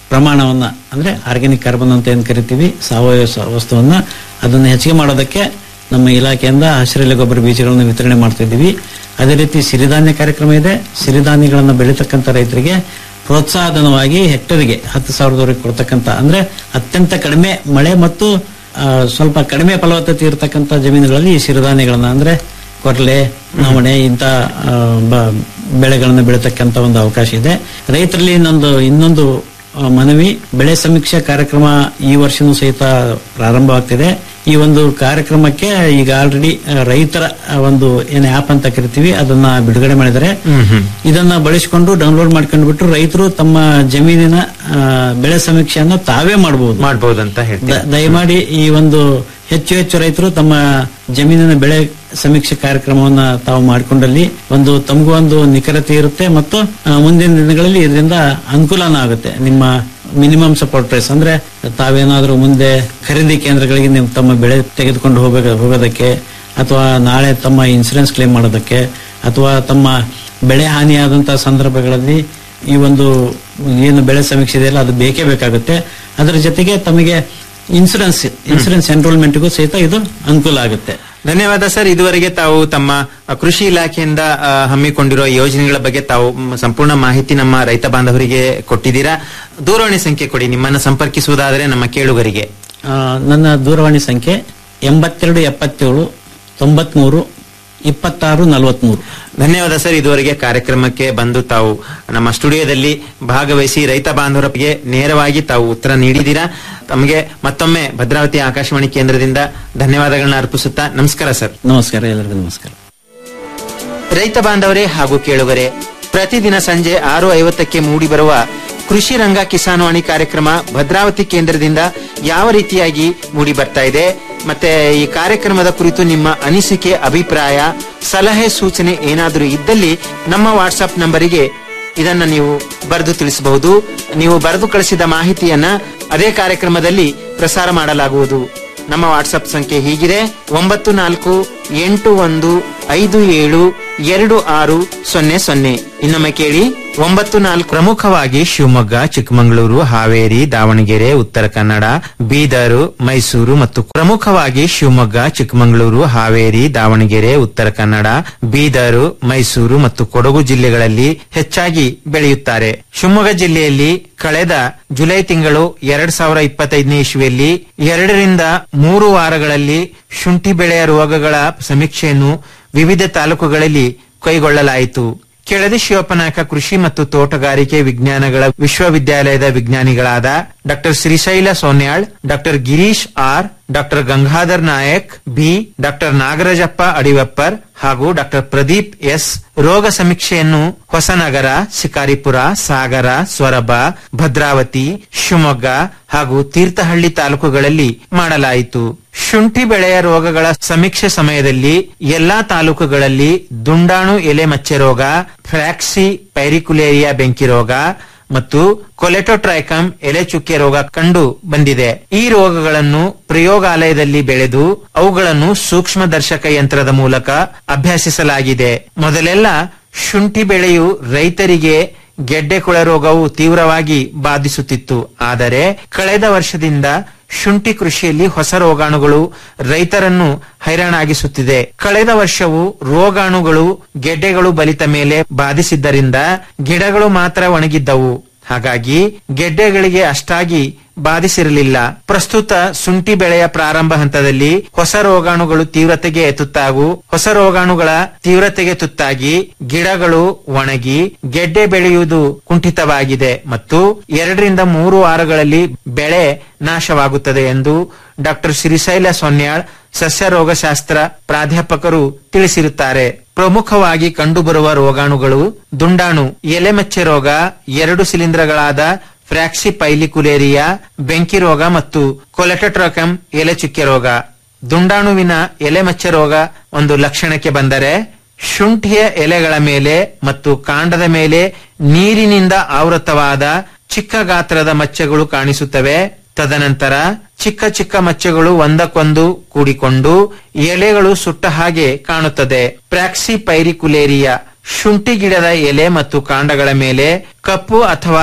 ಪ್ರಮಾಣವನ್ನ ಅಂದ್ರೆ ಆರ್ಗ್ಯಾನಿಕ್ ಕಾರ್ಬನ್ ಅಂತ ಏನ್ ಕರಿತೀವಿ ಸಾವಯವ ಸ- ವಸ್ತುವನ್ನ ಅದನ್ನ ಹೆಚ್ಚಿಗೆ ಮಾಡೋದಕ್ಕೆ ನಮ್ಮ ಇಲಾಖೆಯಿಂದ ಹಸಿರೆಲೆ ಗೊಬ್ಬರ ಬೀಜಗಳನ್ನು ವಿತರಣೆ ಮಾಡ್ತಾ ಇದ್ದೀವಿ ಅದೇ ರೀತಿ ಸಿರಿಧಾನ್ಯ ಕಾರ್ಯಕ್ರಮ ಇದೆ ಸಿರಿಧಾನ್ಯಗಳನ್ನು ಬೆಳೀತಕ್ಕಂಥ ರೈತರಿಗೆ ಪ್ರೋತ್ಸಾಹಧನವಾಗಿ ಹೆಕ್ಟರ್ಗೆ ಹತ್ತು ಸಾವಿರದವರೆಗೆ ಕೊಡ್ತಕ್ಕಂಥ ಅಂದ್ರೆ ಅತ್ಯಂತ ಕಡಿಮೆ ಮಳೆ ಮತ್ತು ಆ, ಸ್ವಲ್ಪ ಕಡಿಮೆ ಫಲವತ್ತತೆ ಇರತಕ್ಕಂಥ ಜಮೀನುಗಳಲ್ಲಿ ಈ ಸಿರಿಧಾನ್ಯಗಳನ್ನ ಅಂದ್ರೆ ಕೊರಲೆ ನವಣೆ ಇಂಥ ಆ, ಬ- ಬೆಳೆಗಳನ್ನ ಬೆಳೀತಕ್ಕಂಥ ಒಂದು ಅವಕಾಶ ಇದೆ ರೈತರಲ್ಲಿ ನಂದು ಇನ್ನೊಂದು ಆ, ಮನವಿ ಬೆಳೆ ಸಮೀಕ್ಷಾ ಕಾರ್ಯಕ್ರಮ ಈ ವರ್ಷನೂ ಸಹಿತ ಪ್ರಾರಂಭವಾಗ್ತಿದೆ ಈ ಒಂದು ಕಾರ್ಯಕ್ರಮಕ್ಕೆ ಈಗ ಆಲ್ರೆಡಿ ರೈತರ ಆ, ಒಂದು ಏನ್ ಆಪ್ ಅಂತ ಕರಿತೀವಿ ಅದನ್ನ ಬಿಡುಗಡೆ ಮಾಡಿದ್ದಾರೆ ಇದನ್ನ ಬಳಸಿಕೊಂಡು ಡೌನ್ಲೋಡ್ ಮಾಡ್ಕೊಂಡು ಬಿಟ್ಟು ರೈತರು ತಮ್ಮ ಜಮೀನಿನ ಆ, ಬೆಳೆ ಸಮೀಕ್ಷೆಯನ್ನು ತಾವೇ ಮಾಡಬಹುದು ಮಾಡ್ಬೋದಂತ ಹೇಳ್ತೀನಿ ದ- ದಯಮಾಡಿ ಈ ಒಂದು ಹೆಚ್ಚು ಹೆಚ್ಚು ರೈತರು ತಮ್ಮ ಜಮೀನಿನ ಬೆಳೆ ಸಮೀಕ್ಷೆ ಕಾರ್ಯಕ್ರಮವನ್ನ ತಾವು ಮಾಡಿಕೊಂಡಲ್ಲಿ ಒಂದು ತಮಗೂ ಒಂದು ನಿಖರತೆ ಇರುತ್ತೆ ಮತ್ತು ಆ, ಮುಂದಿನ ದಿನಗಳಲ್ಲಿ ಇದರಿಂದ ಅನುಕೂಲನ ಆಗುತ್ತೆ ನಿಮ್ಮ ಮಿನಿಮಮ್ ಸಪೋರ್ಟ್ ಪ್ರೈಸ್ ಅಂದ್ರೆ ತಾವೇನಾದ್ರೂ ಮುಂದೆ ಖರೀದಿ ಕೇಂದ್ರಗಳಿಗೆ ನೀವು ತಮ್ಮ ಬೆಳೆ ತೆಗೆದುಕೊಂಡು ಹೋಗಬೇಕು ಹೋಗೋದಕ್ಕೆ ಅಥವಾ ನಾಳೆ ತಮ್ಮ ಇನ್ಸೂರೆನ್ಸ್ ಕ್ಲೇಮ್ ಮಾಡೋದಕ್ಕೆ ಅಥವಾ ತಮ್ಮ ಬೆಳೆ ಹಾನಿಯಾದಂತಹ ಸಂದರ್ಭಗಳಲ್ಲಿ ಈ ಒಂದು ಏನು ಬೆಳೆ ಸಮೀಕ್ಷೆ ಇದೆಯಲ್ಲ ಅದು ಬೇಕೇ ಬೇಕಾಗುತ್ತೆ ಅದರ ಜೊತೆಗೆ ತಮಗೆ ಇನ್ಸೂರೆನ್ಸ್ ಇನ್ಸೂರೆನ್ಸ್ ಎನ್ರೋಲ್ಮೆಂಟ್ಗೂ ಸಹಿತ ಇದು ಅನುಕೂಲ ಆಗುತ್ತೆ ಧನ್ಯವಾದ ಸರ್ ಇದುವರೆಗೆ ತಾವು ತಮ್ಮ ಅ, ಕೃಷಿ ಇಲಾಖೆಯಿಂದ ಅ, ಹಮ್ಮಿಕೊಂಡಿರುವ ಯೋಜನೆಗಳ ಬಗ್ಗೆ ತಾವು ಮ್, ಸಂಪೂರ್ಣ ಮಾಹಿತಿ ನಮ್ಮ ರೈತ ಬಾಂಧವರಿಗೆ ಕೊಟ್ಟಿದ್ದೀರಾ ದೂರವಾಣಿ ಸಂಖ್ಯೆ ಕೊಡಿ ನಿಮ್ಮನ್ನು ಸಂಪರ್ಕಿಸುವುದಾದರೆ ನಮ್ಮ ಕೇಳುಗರಿಗೆ ಆ, ನನ್ನ ದೂರವಾಣಿ ಸಂಖ್ಯೆ ಎಂಬತ್ತೆರಡು ಎಪ್ಪತ್ತೇಳು ತೊಂಬತ್ಮೂರು ಇಪ್ಪತ್ತಾರು ನಲವತ್ಮೂರು ಧನ್ಯವಾದ ಸರ್ ಇದುವರೆಗೆ ಕಾರ್ಯಕ್ರಮಕ್ಕೆ ಬಂದು ತಾವು ನಮ್ಮ ಸ್ಟುಡಿಯೋದಲ್ಲಿ ಭಾಗವಹಿಸಿ ರೈತ ಬಾಂಧವರಿಗೆ ನೇರವಾಗಿ ತಾವು ಉತ್ತರ ನೀಡಿದ್ದೀರಾ ತಮಗೆ ಮತ್ತೊಮ್ಮೆ ಭದ್ರಾವತಿ ಆಕಾಶವಾಣಿ ಕೇಂದ್ರದಿಂದ ಧನ್ಯವಾದಗಳನ್ನ ಅರ್ಪಿಸುತ್ತಾ ನಮಸ್ಕಾರ ಸರ್ ನಮಸ್ಕಾರ ಎಲ್ಲರಿಗೂ ನಮಸ್ಕಾರ ರೈತ ಬಾಂಧವರೇ ಹಾಗೂ ಕೇಳುಗರೆ ಪ್ರತಿದಿನ ಸಂಜೆ ಆರು ಐವತ್ತಕ್ಕೆ ಮೂಡಿಬರುವ ಕೃಷಿ ರಂಗ ಕಿಸಾನ್ವಾಣಿ ಕಾರ್ಯಕ್ರಮ ಭದ್ರಾವತಿ ಕೇಂದ್ರದಿಂದ ಯಾವ ರೀತಿಯಾಗಿ ಮೂಡಿ ಬರ್ತಾ ಇದೆ ಮತ್ತೆ ಈ ಕಾರ್ಯಕ್ರಮದ ಕುರಿತು ನಿಮ್ಮ ಅನಿಸಿಕೆ ಅಭಿಪ್ರಾಯ ಸಲಹೆ ಸೂಚನೆ ಏನಾದರೂ ಇದ್ದಲ್ಲಿ ನಮ್ಮ ವಾಟ್ಸ್ಆಪ್ ನಂಬರಿಗೆ ಇದನ್ನ ನೀವು ಬರೆದು ತಿಳಿಸಬಹುದು ನೀವು ಬರೆದು ಕಳಿಸಿದ ಮಾಹಿತಿಯನ್ನ ಅದೇ ಕಾರ್ಯಕ್ರಮದಲ್ಲಿ ಪ್ರಸಾರ ಮಾಡಲಾಗುವುದು ನಮ್ಮ ವಾಟ್ಸ್ಆಪ್ ಸಂಖ್ಯೆ ಹೀಗಿದೆ ಒಂಬತ್ತು ನಾಲ್ಕು ಎಂಟು ಒಂದು ಐದು ಏಳು ಎರಡು ಆರು ಸೊನ್ನೆ ಸೊನ್ನೆ ಇನ್ನೊಮ್ಮೆ ಕೇಳಿ ಒಂಬತ್ತು ನಾಲ್ಕು ಪ್ರಮುಖವಾಗಿ ಶಿವಮೊಗ್ಗ ಚಿಕ್ಕಮಗಳೂರು ಹಾವೇರಿ ದಾವಣಗೆರೆ ಉತ್ತರ ಕನ್ನಡ ಬೀದರು ಮೈಸೂರು ಮತ್ತು ಪ್ರಮುಖವಾಗಿ ಶಿವಮೊಗ್ಗ ಚಿಕ್ಕಮಗಳೂರು ಹಾವೇರಿ ದಾವಣಗೆರೆ ಉತ್ತರ ಕನ್ನಡ ಬೀದರು ಮೈಸೂರು ಮತ್ತು ಕೊಡಗು ಜಿಲ್ಲೆಗಳಲ್ಲಿ ಹೆಚ್ಚಾಗಿ ಬೆಳೆಯುತ್ತಾರೆ ಶಿವಮೊಗ್ಗ ಜಿಲ್ಲೆಯಲ್ಲಿ ಕಳೆದ ಜುಲೈ ತಿಂಗಳು ಎರಡ್ ಸಾವಿರ ಇಪ್ಪತ್ತೈದನೇ ಇಸ್ವಿಯಲ್ಲಿ ಎರಡರಿಂದ ಮೂರು ವಾರಗಳಲ್ಲಿ ಶುಂಠಿ ಬೆಳೆಯ ರೋಗಗಳ ಸಮೀಕ್ಷೆಯನ್ನು ವಿವಿಧ ತಾಲೂಕುಗಳಲ್ಲಿ ಕೈಗೊಳ್ಳಲಾಯಿತು ಕೆಳದಿ ಶಿವಪ್ಪನಾಯಕ ಕೃಷಿ ಮತ್ತು ತೋಟಗಾರಿಕೆ ವಿಜ್ಞಾನಗಳ ವಿಶ್ವವಿದ್ಯಾಲಯದ ವಿಜ್ಞಾನಿಗಳಾದ doctor Shrishaila Sonyal doctor Girish R doctor Gangadhar Nayak B doctor Nagarajappa Adivappar ಹಾಗೂ ಡಾಕ್ಟರ್ ಪ್ರದೀಪ್ ಎಸ್ ರೋಗ ಸಮೀಕ್ಷೆಯನ್ನು ಹೊಸನಗರ ಶಿಕಾರಿಪುರ ಸಾಗರ ಸೊರಬ ಭದ್ರಾವತಿ ಶಿವಮೊಗ್ಗ ಹಾಗೂ ತೀರ್ಥಹಳ್ಳಿ ತಾಲೂಕುಗಳಲ್ಲಿ ಮಾಡಲಾಯಿತು ಶುಂಠಿ ಬೆಳೆಯ ರೋಗಗಳ ಸಮೀಕ್ಷೆ ಸಮಯದಲ್ಲಿ ಎಲ್ಲಾ ತಾಲೂಕುಗಳಲ್ಲಿ ದುಂಡಾಣು ಎಲೆ ಮಚ್ಚೆ ರೋಗ ಫ್ರಾಕ್ಸಿ ಪೈರಿಕುಲೇರಿಯಾ ಬೆಂಕಿ ರೋಗ ಮತ್ತು ಕೊಲೆಟೋಟ್ರೈಕಮ್ ಎಲೆ ಚುಕ್ಕೆ ರೋಗ ಕಂಡು ಬಂದಿದೆ ಈ ರೋಗಗಳನ್ನು ಪ್ರಯೋಗಾಲಯದಲ್ಲಿ ಬೆಳೆದು ಅವುಗಳನ್ನು ಸೂಕ್ಷ್ಮದರ್ಶಕ ಯಂತ್ರದ ಮೂಲಕ ಅಭ್ಯಸಿಸಲಾಗಿದೆ ಮೊದಲೆಲ್ಲ ಶುಂಠಿ ಬೆಳೆಯು ರೈತರಿಗೆ ಗೆಡ್ಡೆ ಕೊಳೆ ರೋಗವು ತೀವ್ರವಾಗಿ ಬಾಧಿಸುತ್ತಿತ್ತು ಆದರೆ ಕಳೆದ ವರ್ಷದಿಂದ ಶುಂಠಿ ಕೃಷಿಯಲ್ಲಿ ಹೊಸ ರೋಗಾಣುಗಳು ರೈತರನ್ನು ಹೈರಾಣಾಗಿಸುತ್ತಿದೆ ಕಳೆದ ವರ್ಷವು ರೋಗಾಣುಗಳು ಗೆಡ್ಡೆಗಳು ಬಲಿತ ಮೇಲೆ ಬಾಧಿಸಿದ್ದರಿಂದ ಗಿಡಗಳು ಮಾತ್ರ ಒಣಗಿದ್ದವು ಹಾಗಾಗಿ ಗೆಡ್ಡೆಗಳಿಗೆ ಅಷ್ಟಾಗಿ ಬಾಧಿಸಿರಲಿಲ್ಲ ಪ್ರಸ್ತುತ ಶುಂಠಿ ಬೆಳೆಯ ಪ್ರಾರಂಭ ಹಂತದಲ್ಲಿ ಹೊಸ ರೋಗಾಣುಗಳು ತೀವ್ರತೆಗೆ ತುತ್ತಾಗು ಹೊಸ ರೋಗಾಣುಗಳ ತೀವ್ರತೆಗೆ ತುತ್ತಾಗಿ ಗಿಡಗಳು ಒಣಗಿ ಗೆಡ್ಡೆ ಬೆಳೆಯುವುದು ಕುಂಠಿತವಾಗಿದೆ ಮತ್ತು ಎರಡರಿಂದ ಮೂರು ವಾರಗಳಲ್ಲಿ ಬೆಳೆ ನಾಶವಾಗುತ್ತದೆ ಎಂದು ಡಾಕ್ಟರ್ ಶ್ರೀಶೈಲ ಸೊನ್ಯಾಳ್ ಸಸ್ಯ ರೋಗಶಾಸ್ತ್ರ ಪ್ರಾಧ್ಯಾಪಕರು ತಿಳಿಸಿರುತ್ತಾರೆ ಪ್ರಮುಖವಾಗಿ ಕಂಡುಬರುವ ರೋಗಾಣುಗಳು ದುಂಡಾಣು ಎಲೆಮಚ್ಚೆ ರೋಗ ಎರಡು ಶಿಲೀಂಧ್ರಗಳಾದ ಫ್ರಾಕ್ಸಿ ಪೈಲಿಕುಲೇರಿಯಾ ಬೆಂಕಿ ರೋಗ ಮತ್ತು ಕೊಲೆಟಟ್ರೋಕಮ್ ಎಲೆ ಚುಕ್ಕೆ ರೋಗ ದುಂಡಾಣುವಿನ ಎಲೆ ಮಚ್ಚೆ ರೋಗ ಒಂದು ಲಕ್ಷಣಕ್ಕೆ ಬಂದರೆ ಶುಂಠಿಯ ಎಲೆಗಳ ಮೇಲೆ ಮತ್ತು ಕಾಂಡದ ಮೇಲೆ ನೀರಿನಿಂದ ಆವೃತವಾದ ಚಿಕ್ಕ ಗಾತ್ರದ ಮಚ್ಚೆಗಳು ಕಾಣಿಸುತ್ತವೆ ತದನಂತರ ಚಿಕ್ಕ ಚಿಕ್ಕ ಮಚ್ಚೆಗಳು ಒಂದಕ್ಕೊಂದು ಕೂಡಿಕೊಂಡು ಎಲೆಗಳು ಸುಟ್ಟ ಹಾಗೆ ಕಾಣುತ್ತದೆ ಪ್ರಾಕ್ಸಿ ಪೈರಿಕುಲೇರಿಯಾ ಶುಂಠಿ ಗಿಡದ ಎಲೆ ಮತ್ತು ಕಾಂಡಗಳ ಮೇಲೆ ಕಪ್ಪು ಅಥವಾ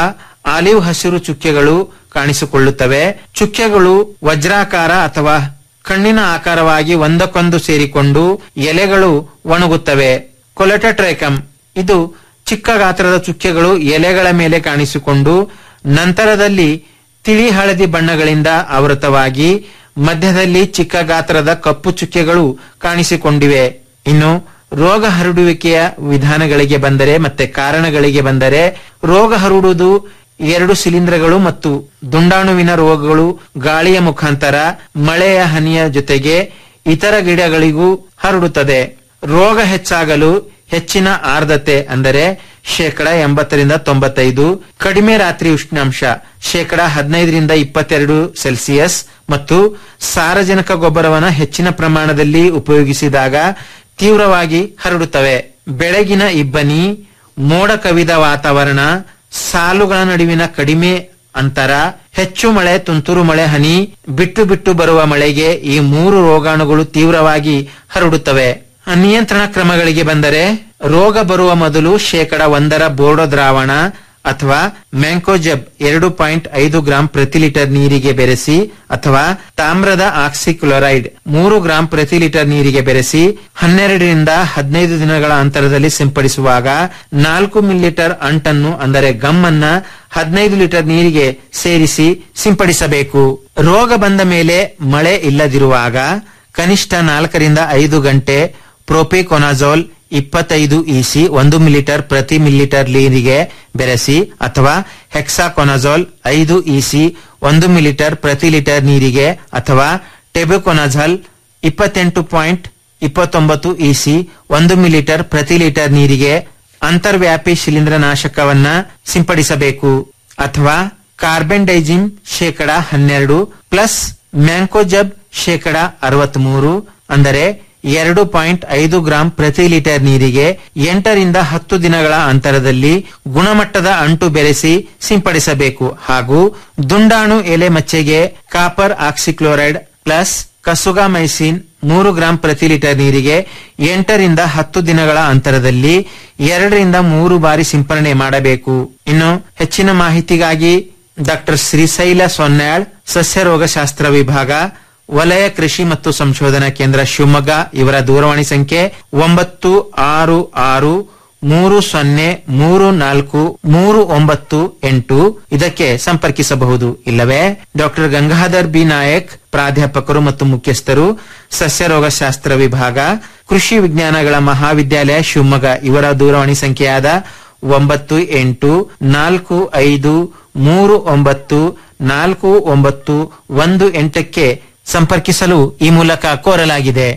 ಆಲಿವ್ ಹಸಿರು ಚುಕ್ಕೆಗಳು ಕಾಣಿಸಿಕೊಳ್ಳುತ್ತವೆ ಚುಕ್ಕೆಗಳು ವಜ್ರಾಕಾರ ಅಥವಾ ಕಣ್ಣಿನ ಆಕಾರವಾಗಿ ಒಂದಕ್ಕೊಂದು ಸೇರಿಕೊಂಡು ಎಲೆಗಳು ಒಣಗುತ್ತವೆ ಕೊಲೆಟಟ್ರೈಕಮ್ ಇದು ಚಿಕ್ಕ ಗಾತ್ರದ ಚುಕ್ಕೆಗಳು ಎಲೆಗಳ ಮೇಲೆ ಕಾಣಿಸಿಕೊಂಡು ನಂತರದಲ್ಲಿ ತಿಳಿ ಹಳದಿ ಬಣ್ಣಗಳಿಂದ ಆವೃತವಾಗಿ ಮಧ್ಯದಲ್ಲಿ ಚಿಕ್ಕ ಗಾತ್ರದ ಕಪ್ಪು ಚುಕ್ಕೆಗಳು ಕಾಣಿಸಿಕೊಂಡಿವೆ ಇನ್ನು ರೋಗ ಹರಡುವಿಕೆಯ ವಿಧಾನಗಳಿಗೆ ಬಂದರೆ ಮತ್ತೆ ಕಾರಣಗಳಿಗೆ ಬಂದರೆ ರೋಗ ಹರಡುವುದು ಎರಡು ಶಿಲೀಂಧ್ರಗಳು ಮತ್ತು ದುಂಡಾಣುವಿನ ರೋಗಗಳು ಗಾಳಿಯ ಮುಖಾಂತರ ಮಳೆಯ ಹನಿಯ ಜೊತೆಗೆ ಇತರ ಗಿಡಗಳಿಗೂ ಹರಡುತ್ತದೆ ರೋಗ ಹೆಚ್ಚಾಗಲು ಹೆಚ್ಚಿನ ಆರ್ದ್ರತೆ ಅಂದರೆ ಶೇಕಡ ಎಂಬತ್ತರಿಂದ ತೊಂಬತ್ತೈದು ಕಡಿಮೆ ರಾತ್ರಿ ಉಷ್ಣಾಂಶ ಶೇಕಡ ಹದಿನೈದರಿಂದ ಇಪ್ಪತ್ತೆರಡು ಸೆಲ್ಸಿಯಸ್ ಮತ್ತು ಸಾರಜನಕ ಗೊಬ್ಬರವನ್ನು ಹೆಚ್ಚಿನ ಪ್ರಮಾಣದಲ್ಲಿ ಉಪಯೋಗಿಸಿದಾಗ ತೀವ್ರವಾಗಿ ಹರಡುತ್ತವೆ ಬೆಳಗಿನ ಇಬ್ಬನಿ ಮೋಡ ಕವಿದ ವಾತಾವರಣ ಸಾಲುಗಳ ನಡುವಿನ ಕಡಿಮೆ ಅಂತರ ಹೆಚ್ಚು ಮಳೆ ತುಂತುರು ಮಳೆ ಹನಿ ಬಿಟ್ಟು ಬಿಟ್ಟು ಬರುವ ಮಳೆಗೆ ಈ ಮೂರು ರೋಗಾಣುಗಳು ತೀವ್ರವಾಗಿ ಹರಡುತ್ತವೆ ನಿಯಂತ್ರಣ ಕ್ರಮಗಳಿಗೆ ಬಂದರೆ ರೋಗ ಬರುವ ಮೊದಲು ಶೇಕಡ ಒಂದರ ಬೋರ್ಡೋ ದ್ರಾವಣ ಅಥವಾ ಮ್ಯಾಂಕೋಜೆಬ್ ಎರಡು ಪಾಯಿಂಟ್ ಐದು ಗ್ರಾಂ ಪ್ರತಿ ಲೀಟರ್ ನೀರಿಗೆ ಬೆರೆಸಿ ಅಥವಾ ತಾಮ್ರದ ಆಕ್ಸಿಕ್ಲೋರೈಡ್ ಮೂರು ಗ್ರಾಂ ಪ್ರತಿ ಲೀಟರ್ ನೀರಿಗೆ ಬೆರೆಸಿ ಹನ್ನೆರಡರಿಂದ ಹದಿನೈದು ದಿನಗಳ ಅಂತರದಲ್ಲಿ ಸಿಂಪಡಿಸುವಾಗ ನಾಲ್ಕು ಮಿಲಿಲೀಟರ್ ಅಂಟನ್ನು ಅಂದರೆ ಗಮ್ ಅನ್ನ ಹದಿನೈದು ಲೀಟರ್ ನೀರಿಗೆ ಸೇರಿಸಿ ಸಿಂಪಡಿಸಬೇಕು ರೋಗ ಬಂದ ಮೇಲೆ ಮಳೆ ಇಲ್ಲದಿರುವಾಗ ಕನಿಷ್ಠ ನಾಲ್ಕರಿಂದ ಐದು ಗಂಟೆ ಪ್ರೋಪಿಕೊನಾಜೋಲ್ ಇಪ್ಪತ್ತೈದು ಇಸಿ ಒಂದು ಮಿಲಿಟರ್ ಪ್ರತಿ ಮಿಲಿಟರ್ ನೀರಿಗೆ ಬೆರೆಸಿ ಅಥವಾ ಹೆಕ್ಸಾಕೊನಜೋಲ್ ಐದು ಇಸಿ ಒಂದು ಮಿಲಿಟರ್ ಪ್ರತಿ ಲೀಟರ್ ನೀರಿಗೆ ಅಥವಾ ಟೆಬುಕೊನಜಾಲ್ ಇಪ್ಪತ್ತೆಂಟು ಪಾಯಿಂಟ್ ಇಪ್ಪತ್ತೊಂಬತ್ತು ಇಸಿ ಒಂದು ಮಿಲಿಟರ್ ಪ್ರತಿ ಲೀಟರ್ ನೀರಿಗೆ ಅಂತರ್ವ್ಯಾಪಿ ಶಿಲೀಂಧ್ರನಾಶಕವನ್ನ ಸಿಂಪಡಿಸಬೇಕು ಅಥವಾ ಕಾರ್ಬನ್ ಡೈಜಿಮ್ ಶೇಕಡ ಹನ್ನೆರಡು ಪ್ಲಸ್ ಮ್ಯಾಂಕೋಜಬ್ ಶೇಕಡ ಅರವತ್ಮೂರು ಅಂದರೆ ಎರಡು ಪಾಯಿಂಟ್ ಐದು ಗ್ರಾಂ ಪ್ರತಿ ಲೀಟರ್ ನೀರಿಗೆ ಎಂಟರಿಂದ ಹತ್ತು ದಿನಗಳ ಅಂತರದಲ್ಲಿ ಗುಣಮಟ್ಟದ ಅಂಟು ಬೆರೆಸಿ ಸಿಂಪಡಿಸಬೇಕು ಹಾಗೂ ದುಂಡಾಣು ಎಲೆ ಮಚ್ಚೆಗೆ ಕಾಪರ್ ಆಕ್ಸಿಕ್ಲೋರೈಡ್ ಪ್ಲಸ್ ಕಸುಗಾಮೈಸಿನ್ ಮೂರು ಗ್ರಾಂ ಪ್ರತಿ ಲೀಟರ್ ನೀರಿಗೆ ಎಂಟರಿಂದ ಹತ್ತು ದಿನಗಳ ಅಂತರದಲ್ಲಿ ಎರಡರಿಂದ ಮೂರು ಬಾರಿ ಸಿಂಪರಣೆ ಮಾಡಬೇಕು ಇನ್ನು ಹೆಚ್ಚಿನ ಮಾಹಿತಿಗಾಗಿ ಡಾಕ್ಟರ್ ಶ್ರೀಶೈಲ ಸೊನ್ಯಾಳ್ ಸಸ್ಯ ರೋಗಶಾಸ್ತ್ರ ವಿಭಾಗ ವಲಯ ಕೃಷಿ ಮತ್ತು ಸಂಶೋಧನಾ ಕೇಂದ್ರ ಶಿವಮೊಗ್ಗ ಇವರ ದೂರವಾಣಿ ಸಂಖ್ಯೆ ಒಂಬತ್ತು ಆರು ಆರು ಮೂರು ಸೊನ್ನೆ ಮೂರು ನಾಲ್ಕು ಮೂರು ಒಂಬತ್ತು ಎಂಟು ಇದಕ್ಕೆ ಸಂಪರ್ಕಿಸಬಹುದು ಇಲ್ಲವೇ ಡಾಕ್ಟರ್ ಗಂಗಾಧರ್ ಬಿ ನಾಯಕ್ ಪ್ರಾಧ್ಯಾಪಕರು ಮತ್ತು ಮುಖ್ಯಸ್ಥರು ಸಸ್ಯ ರೋಗಶಾಸ್ತ್ರ ವಿಭಾಗ ಕೃಷಿ ವಿಜ್ಞಾನಗಳ ಮಹಾವಿದ್ಯಾಲಯ ಶಿವಮೊಗ್ಗ ಇವರ ದೂರವಾಣಿ ಸಂಖ್ಯೆಯಾದ ಒಂಬತ್ತು ಎಂಟು ನಾಲ್ಕು ಐದು ಮೂರು ಒಂಬತ್ತು ನಾಲ್ಕು ಒಂಬತ್ತು ಒಂದು ಎಂಟಕ್ಕೆ ಸಂಪರ್ಕಿಸಲು ಈ ಮೂಲಕ ಕೋರಲಾಗಿದೆ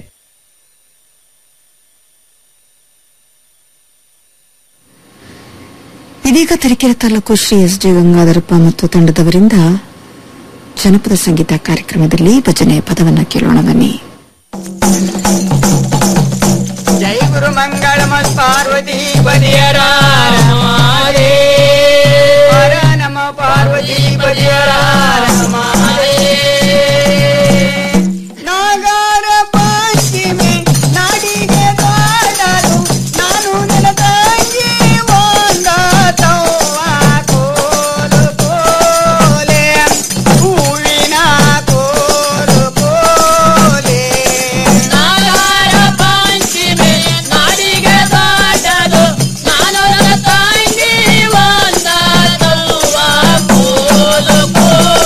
ಇದೀಗ ತರೀಕೆರೆ ತಾಲೂಕು ಶ್ರೀ ಎಸ್ ಜೆ ಗಂಗಾಧರಪ್ಪ ಮತ್ತು ತಂಡದವರಿಂದ ಜನಪದ ಸಂಗೀತ ಕಾರ್ಯಕ್ರಮದಲ್ಲಿ ಭಜನೆ ಪದವನ್ನ ಕೇಳೋಣ ಬನ್ನಿ ಜೈ ಗುರು ಮಂಗಳ ಮತ್ ಪಾರ್ವತಿ ಬದಿಯರ ನಮಾರೇ ಹರ ನಮ ಪಾರ್ವತಿ ಬದಿಯರ ನಮಾರೇ ನಾಗಾರ ಪಂಚಮಿ ನಾಡಿಗೆ ಬಾಡಲು ನಾನು ನನ್ನ ತಂಗಿ ಒಂದ ತವ್ವ ಕೋಲು ಕೋಲೆ ಹೂವಿನ ಕೋಲು ಕೋಲೆ ನಾಗಾರ ಪಂಚಮಿ ನಾಡಿಗೆ ದಾಟಲು ನಾನು ನನ್ನ ತಂಗಿ ಒಂದ ತವ್ವ ಕೋಲು ಕೋಲೆ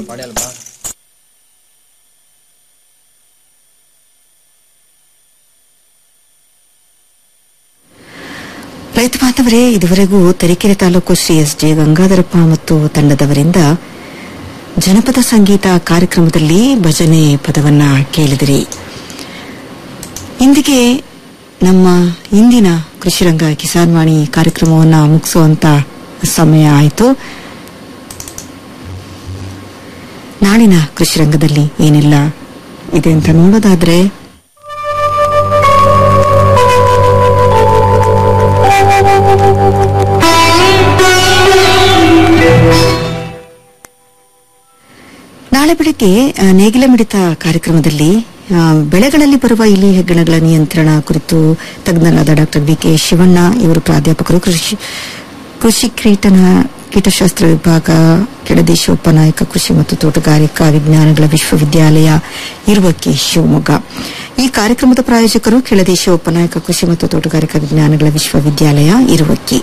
ರೈತ ಬಾಂಧವರೇ ಇದುವರೆಗೂ ತರೀಕೆರೆ ತಾಲೂಕು ಶ್ರೀ ಎಸ್ ಜೆ ಗಂಗಾಧರಪ್ಪ ಮತ್ತು ತಂಡದವರಿಂದ ಜನಪದ ಸಂಗೀತ ಕಾರ್ಯಕ್ರಮದಲ್ಲಿ ಭಜನೆ ಪದವನ್ನ ಕೇಳಿದಿರಿ ಇಂದಿಗೆ ನಮ್ಮ ಇಂದಿನ ಕೃಷಿರಂಗ ಕಿಸಾನ್ ವಾಣಿ ಕಾರ್ಯಕ್ರಮವನ್ನ ಮುಗಿಸುವಂತ ಸಮಯ ಆಯಿತು ನಾಳಿನ ಕೃಷಿರಂಗದಲ್ಲಿ ಏನೆಲ್ಲ ಇದೆ ಅಂತ ನೋಡೋದಾದ್ರೆ ನಾಳೆ ಬೆಳಗ್ಗೆ ಆ, ನೇಗಿಲ ಮಿಡಿತ ಕಾರ್ಯಕ್ರಮದಲ್ಲಿ ಆ, ಬೆಳೆಗಳಲ್ಲಿ ಬರುವ ಇಲಿ ಹೆಗ್ಗಣಗಳ ನಿಯಂತ್ರಣ ಕುರಿತು ತಜ್ಞರಾದ ಡಾಕ್ಟರ್ ಬಿ ಕೆ ಶಿವಣ್ಣ ಇವರು ಪ್ರಾಧ್ಯಾಪಕರು ಕೃಷಿ ಕೃಷಿ ಕೀಟನ ಕೀಟಶಾಸ್ತ್ರ ವಿಭಾಗ ಕೆಳದೇಶ ಉಪನಾಯಕ ಕೃಷಿ ಮತ್ತು ತೋಟಗಾರಿಕಾ ವಿಜ್ಞಾನಗಳ ವಿಶ್ವವಿದ್ಯಾಲಯ ಇರುವಕ್ಕೆ ಶಿವಮೊಗ್ಗ ಈ ಕಾರ್ಯಕ್ರಮದ ಪ್ರಾಯೋಜಕರು ಕೆಳದೇಶ ಉಪನಾಯಕ ಕೃಷಿ ಮತ್ತು ತೋಟಗಾರಿಕಾ ವಿಜ್ಞಾನಗಳ ವಿಶ್ವವಿದ್ಯಾಲಯ ಇರುವಕ್ಕಿ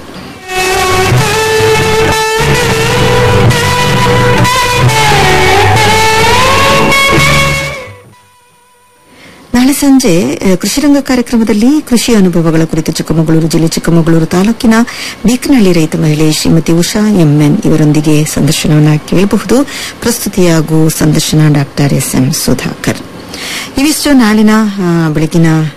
ನಾಳೆ ಸಂಜೆ ಆ, ಕೃಷಿರಂಗ ಕಾರ್ಯಕ್ರಮದಲ್ಲಿ ಕೃಷಿ ಅನುಭವಗಳ ಕುರಿತು ಚಿಕ್ಕಮಗಳೂರು ಜಿಲ್ಲೆ ಚಿಕ್ಕಮಗಳೂರು ತಾಲೂಕಿನ ಬೀಕನಹಳ್ಳಿ ರೈತ ಮಹಿಳೆ ಶ್ರೀಮತಿ ಉಷಾ ಎಂಎನ್ ಇವರೊಂದಿಗೆ ಸಂದರ್ಶನವನ್ನ ಕೇಳಬಹುದು ಪ್ರಸ್ತುತಿ ಹಾಗೂ ಸಂದರ್ಶನ ಡಾಕ್ಟರ್ ಎಸ್ ಎಂ ಸುಧಾಕರ್ ಇವಿಷ್ಟು ನಾಳಿನ ಆ, ಬೆಳಗಿನ